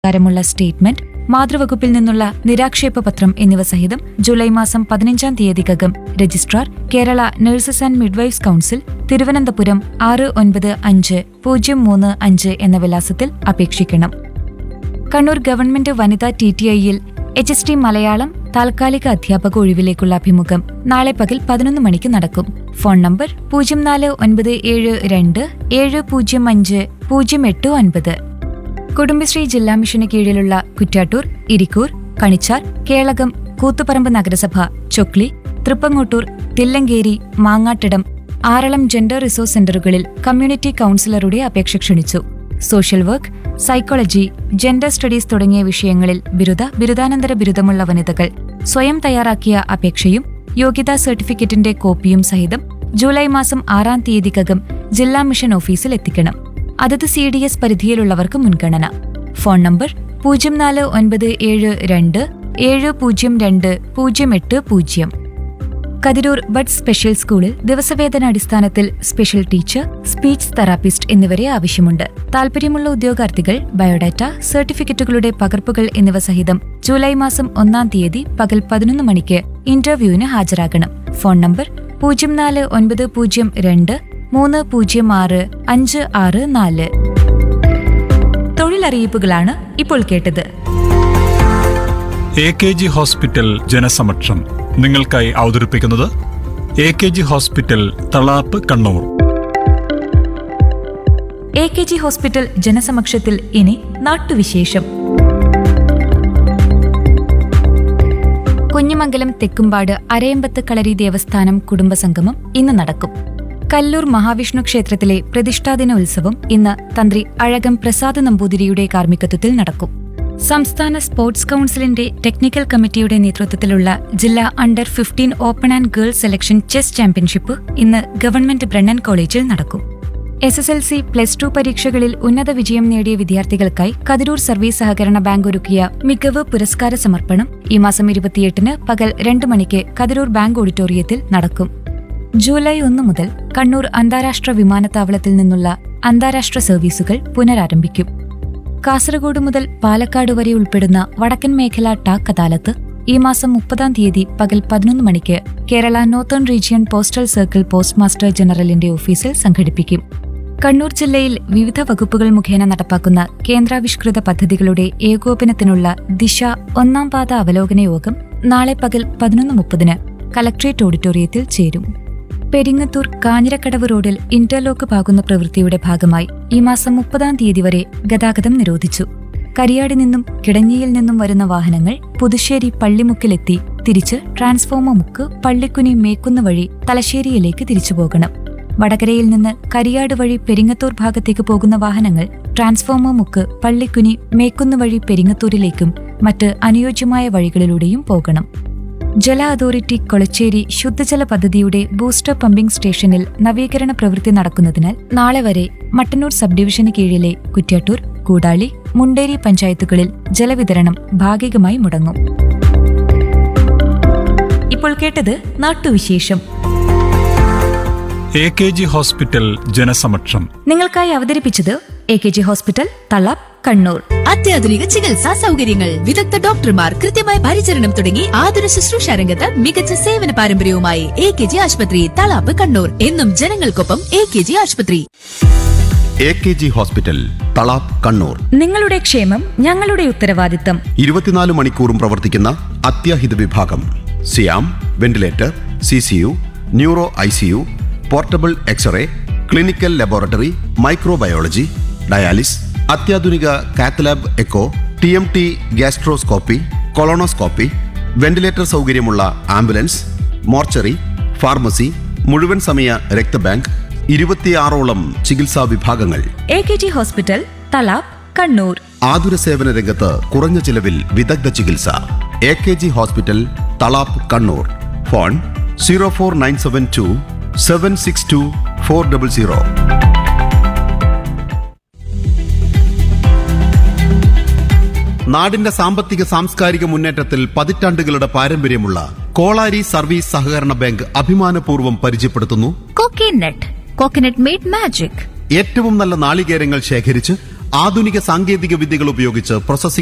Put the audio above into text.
പ്രകാരമുള്ള സ്റ്റേറ്റ്മെന്റ് മാതൃവകുപ്പിൽ നിന്നുള്ള നിരാക്ഷേപ പത്രം എന്നിവ സഹിതം ജൂലൈ മാസം പതിനഞ്ചാം തീയതിക്കകം registrar Kerala nurses and midwives council Thiruvananthapuram ആറ് ഒൻപത് അഞ്ച് പൂജ്യം മൂന്ന് അഞ്ച് എന്ന വിലാസത്തിൽ അപേക്ഷിക്കണം കണ്ണൂർ ഗവൺമെന്റ് വനിതാ ടി ടി ഐയിൽ എച്ച് എസ് ടി മലയാളം താൽക്കാലിക അധ്യാപക ഒഴിവിലേക്കുള്ള അഭിമുഖം നാളെ പകൽ പതിനൊന്ന് മണിക്ക് നടക്കും ഫോൺ നമ്പർ പൂജ്യം നാല് ഒൻപത് ഏഴ് രണ്ട് ഏഴ് പൂജ്യം അഞ്ച് പൂജ്യം എട്ട് ഒൻപത് കുടുംബശ്രീ ജില്ലാ മിഷന് കീഴിലുള്ള കുറ്റ്യാട്ടൂർ ഇരിക്കൂർ കണിച്ചാർ കേളകം കൂത്തുപറമ്പ് നഗരസഭ ചൊക്ലി തൃപ്പങ്ങോട്ടൂർ തില്ലങ്കേരി മാങ്ങാട്ടിടം ആറളം ജെൻഡർ റിസോഴ്സ് സെന്ററുകളിൽ കമ്മ്യൂണിറ്റി കൌൺസിലറുടെ അപേക്ഷ ക്ഷണിച്ചു social work psychology gender studies തുടങ്ങിയ വിഷയങ്ങളിൽ ബിരുദ ബിരുദാനന്തര ബിരുദമുള്ള വനിതകൾ സ്വയം തയ്യാറാക്കിയ അപേക്ഷയും യോഗ്യതാ സർട്ടിഫിക്കറ്റിന്റെ കോപ്പിയും സഹിതം ജൂലൈ മാസം ആറാം തീയതിക്കകം ജില്ലാ മിഷൻ ഓഫീസിൽ എത്തിക്കണം അതത് സി ഡി എസ് പരിധിയിലുള്ളവർക്ക് മുൻഗണന ഫോൺ നമ്പർ പൂജ്യം നാല് ഒൻപത് ഏഴ് രണ്ട് ഏഴ് പൂജ്യം രണ്ട് പൂജ്യം എട്ട് പൂജ്യം കതിരൂർ ബഡ് സ്പെഷ്യൽ സ്കൂളിൽ ദിവസവേതന അടിസ്ഥാനത്തിൽ സ്പെഷ്യൽ ടീച്ചർ സ്പീച്ച് തെറാപ്പിസ്റ്റ് എന്നിവരെ ആവശ്യമുണ്ട് താൽപര്യമുള്ള ഉദ്യോഗാർത്ഥികൾ ബയോഡാറ്റ സർട്ടിഫിക്കറ്റുകളുടെ പകർപ്പുകൾ എന്നിവ സഹിതം ജൂലൈ മാസം ഒന്നാം തീയതി പകൽ പതിനൊന്ന് മണിക്ക് ഇന്റർവ്യൂവിന് ഹാജരാകണം ഫോൺ നമ്പർ പൂജ്യം നാല് ഒൻപത് പൂജ്യം രണ്ട് മൂന്ന് പൂജ്യം ആറ് അഞ്ച് ആറ് നാല് തൊഴിലറിയിപ്പുകളാണ് ഇപ്പോൾ കേട്ടത് എ കെ ജി ഹോസ്പിറ്റൽ ജനസമക്ഷം നിങ്ങൾക്കായി അവതരിപ്പിക്കുന്നത് A K G hospital Thalap Kannur A K G hospital ജനസമക്ഷത്തിൽ ഇനി നാട്ടുവിശേഷം കുഞ്ഞിമംഗലം തെക്കുംപാട് അരയമ്പത്ത് കളരി ദേവസ്ഥാനം കുടുംബസംഗമം ഇന്ന് നടക്കും കല്ലൂർ മഹാവിഷ്ണു ക്ഷേത്രത്തിലെ പ്രതിഷ്ഠാദിന ഉത്സവം ഇന്ന് തന്ത്രി അഴകം പ്രസാദ് നമ്പൂതിരിയുടെ കാർമ്മികത്വത്തിൽ നടക്കും സംസ്ഥാന സ്പോർട്സ് കൌൺസിലിന്റെ ടെക്നിക്കൽ കമ്മിറ്റിയുടെ നേതൃത്വത്തിലുള്ള ജില്ലാ under fifteen open and girls selection chess championship ഇന്ന് ഗവൺമെന്റ് ബ്രണ്ണൻ കോളേജിൽ നടക്കും S S L C plus two പരീക്ഷകളിൽ ഉന്നത വിജയം നേടിയ വിദ്യാർത്ഥികൾക്കായി കതിരൂർ സർവീസ് സഹകരണ ബാങ്ക് ഒരുക്കിയ മികവ് പുരസ്കാര സമർപ്പണം ഈ മാസം ഇരുപത്തിയെട്ടിന് പകൽ രണ്ട് മണിക്ക് കതിരൂർ ബാങ്ക് ഓഡിറ്റോറിയത്തിൽ നടക്കും ജൂലൈ ഒന്ന് മുതൽ കണ്ണൂർ അന്താരാഷ്ട്ര വിമാനത്താവളത്തിൽ നിന്നുള്ള അന്താരാഷ്ട്ര സർവീസുകൾ പുനരാരംഭിക്കും കാസർഗോഡ് മുതൽ പാലക്കാട് വരെ ഉൾപ്പെടുന്ന വടക്കൻ മേഖല ടാക് അദാലത്ത് ഈ മാസം മുപ്പതാം തീയതി പകൽ പതിനൊന്ന് മണിക്ക് Kerala northern region postal circle post master ജനറലിന്റെ ഓഫീസിൽ സംഘടിപ്പിക്കും കണ്ണൂർ ജില്ലയിൽ വിവിധ വകുപ്പുകൾ മുഖേന നടപ്പാക്കുന്ന കേന്ദ്രാവിഷ്കൃത പദ്ധതികളുടെ ഏകോപനത്തിനുള്ള ദിശ ഒന്നാം പാത അവലോകന യോഗം നാളെ പകൽ പതിനൊന്ന് മുപ്പതിന് കലക്ട്രേറ്റ് ഓഡിറ്റോറിയത്തിൽ ചേരും പെരിങ്ങത്തൂർ കാഞ്ഞിരക്കടവ് റോഡിൽ ഇന്റർലോക്ക് പാകുന്ന പ്രവൃത്തിയുടെ ഭാഗമായി ഈ മാസം മുപ്പതാം തീയതി വരെ ഗതാഗതം നിരോധിച്ചു കരിയാടി നിന്നും കിടങ്ങിയിൽ നിന്നും വരുന്ന വാഹനങ്ങൾ പുതുശ്ശേരി പള്ളിമുക്കിലെത്തി തിരിച്ച് ട്രാൻസ്ഫോമർ മുക്ക് പള്ളിക്കുനി മേക്കുന്ന് വഴി തലശ്ശേരിയിലേക്ക് തിരിച്ചു പോകണം വടകരയിൽ നിന്ന് കരിയാട് വഴി പെരിങ്ങത്തൂർ ഭാഗത്തേക്ക് പോകുന്ന വാഹനങ്ങൾ ട്രാൻസ്ഫോമർ മുക്ക് പള്ളിക്കുനി മേക്കുന്ന് വഴി പെരിങ്ങത്തൂരിലേക്കും മറ്റ് അനുയോജ്യമായ വഴികളിലൂടെയും പോകണം ജല അതോറിറ്റി കൊളച്ചേരി ശുദ്ധജല പദ്ധതിയുടെ ബൂസ്റ്റർ പമ്പിംഗ് സ്റ്റേഷനിൽ നവീകരണ പ്രവൃത്തി നടക്കുന്നതിനാൽ നാളെ വരെ മട്ടന്നൂർ സബ് ഡിവിഷന് കീഴിലെ കുറ്റ്യാട്ടൂർ കൂടാളി മുണ്ടേരി പഞ്ചായത്തുകളിൽ ജലവിതരണം ഭാഗികമായി മുടങ്ങും ഇപ്പോൾ കേട്ടത് നാട്ടുവിശേഷം എ കെ ജി ഹോസ്പിറ്റൽ ജനസമക്ഷം നിങ്ങൾക്കായി അവതരിപ്പിച്ചത് A K G hospital Thalap Kannur അത്യാധുനിക ചികിത്സാ സൗകര്യങ്ങൾ വിദഗ്ധ ഡോക്ടർമാർ കൃത്യമായ പരിചരണം തുടങ്ങി ആതുര ശുശ്രൂഷ രംഗത്ത് മികച്ച സേവന പാരമ്പര്യവുമായി എ കെ ജി ആശുപത്രി തളാപ്പ് കണ്ണൂർ എന്നും ജനങ്ങൾക്കൊപ്പം എ കെ ജി ആശുപത്രി A K G hospital Thalap Kannur നിങ്ങളുടെ ക്ഷേമം ഞങ്ങളുടെ ഉത്തരവാദിത്തം ഇരുപത്തിനാല് മണിക്കൂറും പ്രവർത്തിക്കുന്ന അത്യാഹിത വിഭാഗം സിയാം ventilator C C U neuro I C U portable X ray clinical laboratory microbiology dialysis അത്യാധുനിക cath lab echo T M T gastroscopy colonoscopy ventilator സൗകര്യമുള്ള ആംബുലൻസ് മോർച്ചറി ഫാർമസി മുഴുവൻ സമയ രക്തബാങ്ക് ഇരുപത്തിയാറോളം ചികിത്സാ വിഭാഗങ്ങൾ A K G hospital Thalap Kannur ആതുര സേവന രംഗത്ത് കുറഞ്ഞ ചിലവിൽ വിദഗ്ധ ചികിത്സ A K G hospital Thalap Kannur phone zero four nine seven two seven six two four double zero നാടിന്റെ സാമ്പത്തിക സാംസ്കാരിക മുന്നേറ്റത്തിൽ പതിറ്റാണ്ടുകളുടെ പാരമ്പര്യമുള്ള കോളാരി സർവീസ് സഹകരണ ബാങ്ക് അഭിമാനപൂർവ്വം പരിചയപ്പെടുത്തുന്നു കോക്കനട്ട് കോക്കനട്ട് മെയ്ഡ് മാജിക് ഏറ്റവും നല്ല നാളികേരങ്ങൾ ശേഖരിച്ച് ആധുനിക സാങ്കേതിക വിദ്യകൾ ഉപയോഗിച്ച് പ്രോസസ്സിംഗ്